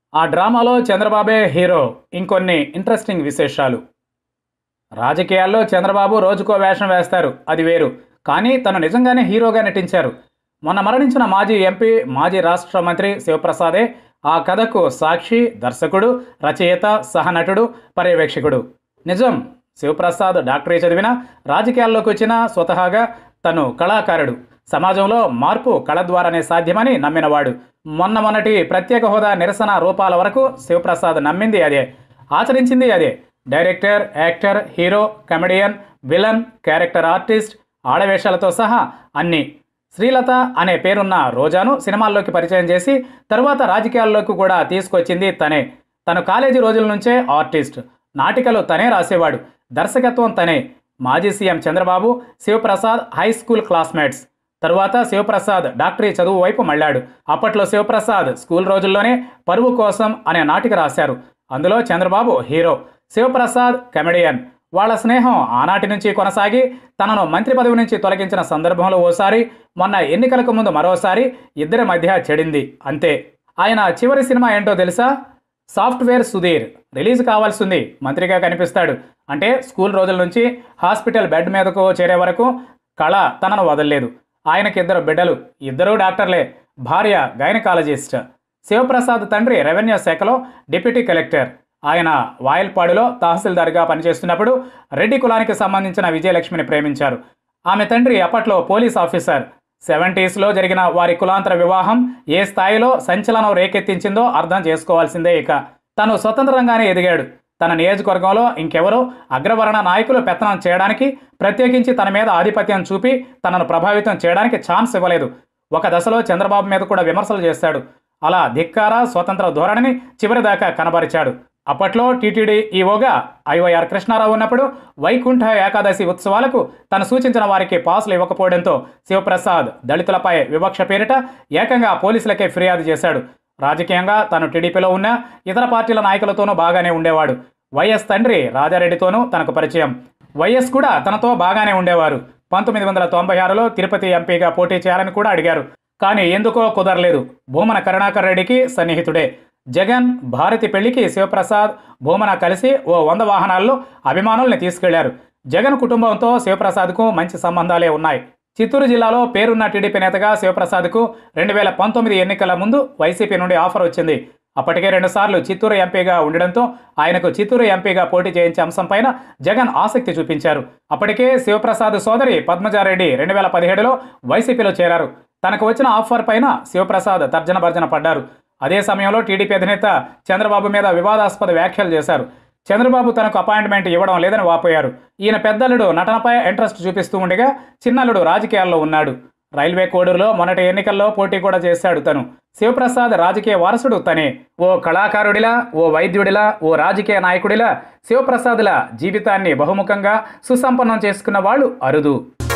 ఆ డ్రామాలో చంద్రబాబే హీరో ఇంకొన్ని ఇంట్రెస్టింగ్ విశేషాలు రాజకీయాల్లో చంద్రబాబు రోజుకో వేషం వేస్తారు అది వేరు కానీ తను నిజంగానే హీరోగా నటించారు మొన్న మరణించిన మాజీ ఎంపీ మాజీ రాష్ట్ర మంత్రి శివప్రసాదే ఆ కథకు సాక్షి దర్శకుడు రచయిత సహనటుడు పర్యవేక్షకుడు నిజం శివప్రసాద్ డాక్టరీ చదివిన రాజకీయాల్లోకి వచ్చిన స్వతహాగా తను కళాకారుడు సమాజంలో మార్పు కళ ద్వారానే సాధ్యమని నమ్మినవాడు మొన్న మొన్నటి ప్రత్యేక హోదా నిరసన రూపాల వరకు శివప్రసాద్ నమ్మింది అదే ఆచరించింది అదే director actor hero comedian villain character artist ఆడవేషాలతో సహా అన్ని శ్రీలత అనే పేరున్న రోజాను సినిమాల్లోకి పరిచయం చేసి తరువాత రాజకీయాల్లోకి కూడా తీసుకొచ్చింది తనే తను కాలేజీ రోజుల నుంచే ఆర్టిస్ట్ నాటికలు తనే రాసేవాడు దర్శకత్వం తనే మాజీ CM Chandrababu Sivaprasad high school classmates తరువాత శివప్రసాద్ డాక్టరీ చదువు వైపు మళ్ళాడు అప్పట్లో శివప్రసాద్ స్కూల్ రోజుల్లోనే పరువు కోసం అనే నాటిక రాశారు అందులో చంద్రబాబు హీరో శివప్రసాద్ కమెడియన్ వాళ్ళ స్నేహం ఆనాటి నుంచి కొనసాగి తనను మంత్రి పదవి నుంచి తొలగించిన సందర్భంలో ఓసారి మొన్న ఎన్నికలకు ముందు మరోసారి ఇద్దరి మధ్య చెడింది అంతే ఆయన చివరి సినిమా ఏంటో తెలుసా సాఫ్ట్వేర్ సుధీర్ రిలీజ్ కావాల్సింది మంత్రిగా కనిపిస్తాడు అంటే స్కూల్ రోజుల నుంచి హాస్పిటల్ బెడ్ మీదకు చేరే వరకు కళ తనను వదలలేదు ఆయనకి ఇద్దరు బిడ్డలు ఇద్దరూ డాక్టర్లే భార్య గైనకాలజిస్ట్ శివప్రసాద్ తండ్రి రెవెన్యూ శాఖలో డిప్యూటీ కలెక్టర్ ఆయన వాయల్పాడులో తహసీల్దార్గా పనిచేస్తున్నప్పుడు రెడ్డి కులానికి సంబంధించిన విజయలక్ష్మిని ప్రేమించారు ఆమె తండ్రి అప్పట్లో పోలీస్ ఆఫీసర్ సెవెంటీస్లో జరిగిన వారి కులాంతర వివాహం ఏ స్థాయిలో సంచలనం రేకెత్తించిందో అర్థం చేసుకోవాల్సిందే ఇక తను స్వతంత్రంగానే ఎదిగాడు తన నియోజకవర్గంలో ఇంకెవరో అగ్రవర్ణ నాయకులు పెత్తనం చేయడానికి ప్రత్యేకించి తన మీద ఆధిపత్యం చూపి తనను ప్రభావితం చేయడానికి ఛాన్స్ ఇవ్వలేదు ఒక దశలో చంద్రబాబు మీద కూడా విమర్శలు చేశాడు అలా ధిక్కార స్వతంత్ర ధోరణిని చివరిదాకా కనబరిచాడు అప్పట్లో టీటీడీ ఈవోగా ఐవైఆర్ కృష్ణారావు ఉన్నప్పుడు వైకుంఠ ఏకాదశి ఉత్సవాలకు తను సూచించిన వారికి పాసులు ఇవ్వకపోవడంతో శివప్రసాద్ దళితులపై వివక్ష పేరిట ఏకంగా పోలీసులకే ఫిర్యాదు చేశాడు రాజకీయంగా తను టీడీపీలో ఉన్న ఇతర పార్టీల నాయకులతోనూ బాగానే ఉండేవాడు వైఎస్ తండ్రి రాజారెడ్డితోనూ తనకు పరిచయం వైఎస్ కూడా తనతో బాగానే ఉండేవారు పంతొమ్మిది వందల తొంభై ఆరులో తిరుపతి ఎంపీగా పోటీ చేయాలని కూడా అడిగారు కానీ ఎందుకో కుదరలేదు భూమన కరుణాకర్ రెడ్డికి సన్నిహితుడే జగన్ భారతి పెళ్లికి శివప్రసాద్ భూమన కలిసి ఓ వంద వాహనాల్లో అభిమానుల్ని తీసుకెళ్లారు జగన్ కుటుంబంతో శివప్రసాద్కు మంచి సంబంధాలే ఉన్నాయి చిత్తూరు జిల్లాలో పేరున్న టీడీపీ నేతగా శివప్రసాద్కు రెండు వేల పంతొమ్మిది ఎన్నికల ముందు వైసీపీ నుండి ఆఫర్ వచ్చింది అప్పటికే రెండుసార్లు చిత్తూరు ఎంపీగా ఉండడంతో ఆయనకు చిత్తూరు ఎంపీగా పోటీ చేయించే అంశంపైన జగన్ ఆసక్తి చూపించారు అప్పటికే శివప్రసాద్ సోదరి పద్మజారెడ్డి రెండు వేల పదిహేడులో వైసీపీలో చేరారు తనకు వచ్చిన ఆఫర్ పైన శివప్రసాద్ తర్జన భర్జన పడ్డారు అదే సమయంలో టీడీపీ అధినేత చంద్రబాబు మీద వివాదాస్పద వ్యాఖ్యలు చేశారు చంద్రబాబు తనకు అపాయింట్మెంట్ ఇవ్వడం లేదని వాపోయారు ఈయన పెద్దల్లుడు నటనపై ఇంట్రెస్ట్ చూపిస్తూ ఉండగా చిన్నల్లుడు రాజకీయాల్లో ఉన్నాడు రైల్వే కోడూరులో మొన్నటి ఎన్నికల్లో పోటీ కూడా చేశాడు తను శివప్రసాద్ రాజకీయ వారసుడు తనే ఓ కళాకారుడిలా ఓ వైద్యుడిలా ఓ రాజకీయ నాయకుడిలా శివప్రసాద్ల జీవితాన్ని బహుముఖంగా సుసంపన్నం చేసుకున్న వాళ్ళు అరుదు